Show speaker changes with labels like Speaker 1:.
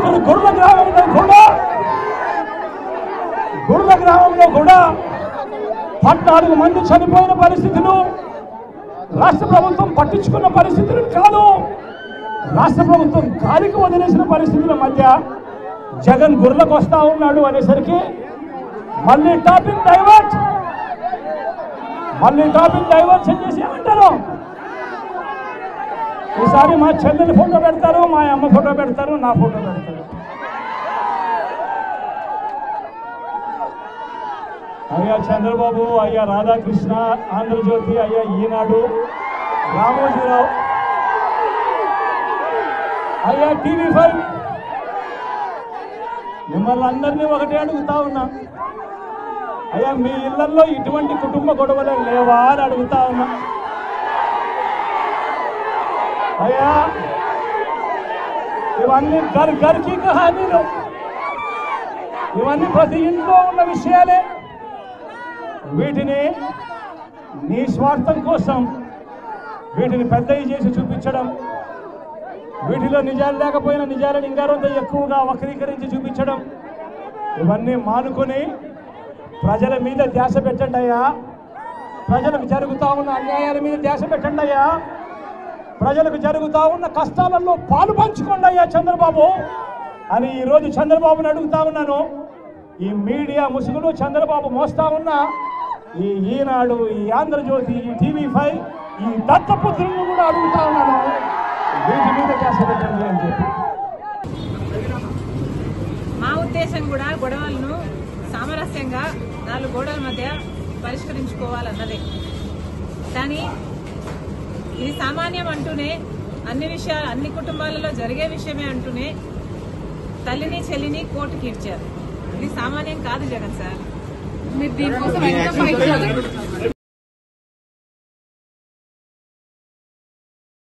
Speaker 1: ఇక్కడ గుర్ల గ్రామంలో కూడా గుర్ల గ్రామంలో కూడా పద్నాలుగు మంది చనిపోయిన పరిస్థితులు రాష్ట్ర ప్రభుత్వం పట్టించుకున్న పరిస్థితులు కాదు రాష్ట్ర ప్రభుత్వం గాలికి వదిలేసిన పరిస్థితుల మధ్య జగన్ గుర్లకు వస్తా ఉన్నాడు అనేసరికి మళ్ళీ టాపిక్ డైవర్ట్ మళ్ళీ టాపిక్ డైవర్షన్ చేసి ఏమంటారు ఈసారి మా చెల్లెలి ఫోటో పెడతారు మా అమ్మ ఫోటో పెడతారు నా ఫోటో పెడతారు అయ్యా చంద్రబాబు అయ్యా రాధాకృష్ణ ఆంధ్రజ్యోతి అయ్యా ఈనాడు రామోజీరావు అయ్యా టీవీ ఫైవ్ మిమ్మల్ని అందరినీ ఒకటే అడుగుతా ఉన్నా అయ్యా మీ ఇళ్లలో ఇటువంటి కుటుంబ గొడవలు లేవా అని అడుగుతా ఉన్నా అయ్యా ఇవన్నీ గర్ గర్కి కహానీలు ఇవన్నీ ప్రతి ఇంట్లో ఉన్న విషయాలే వీటిని నీ స్వార్థం కోసం వీటిని పెద్దవి చేసి చూపించడం వీటిలో నిజాలు లేకపోయినా నిజాలను ఇంకారంత ఎక్కువగా వక్రీకరించి చూపించడం ఇవన్నీ మానుకొని ప్రజల మీద ధ్యాస పెట్టండి అయ్యా ప్రజలకు జరుగుతా ఉన్న అన్యాయాల మీద ధ్యాస పెట్టండి అయ్యా ప్రజలకు జరుగుతా ఉన్న కష్టాలలో పాలు పంచుకోండి అయ్యా చంద్రబాబు అని ఈరోజు చంద్రబాబుని అడుగుతా ఉన్నాను ఈ మీడియా ముసుగులు చంద్రబాబు మోస్తా ఉన్న ఈ ఈనాడు ఈ ఆంధ్రజ్యోతి ఈ టీవీ ఫైవ్ ఈ దత్తపుత్రులను కూడా అడుగుతా ఉన్నాను వీటి మీద ధ్యాస పెట్టండి అని చెప్పి
Speaker 2: మా ఉద్దేశం కూడా గొడవలను సామరస్యంగా నాలుగు గోడల మధ్య పరిష్కరించుకోవాలన్నదే కానీ ఇది సామాన్యం అంటూనే అన్ని విషయాలు అన్ని కుటుంబాలలో జరిగే విషయమే అంటూనే తల్లిని చెల్లిని కోర్టుకి ఇచ్చారు ఇది సామాన్యం కాదు జగన్ సార్
Speaker 3: మీరు దీనికోసం ఎంత ఫైట్ చేశారు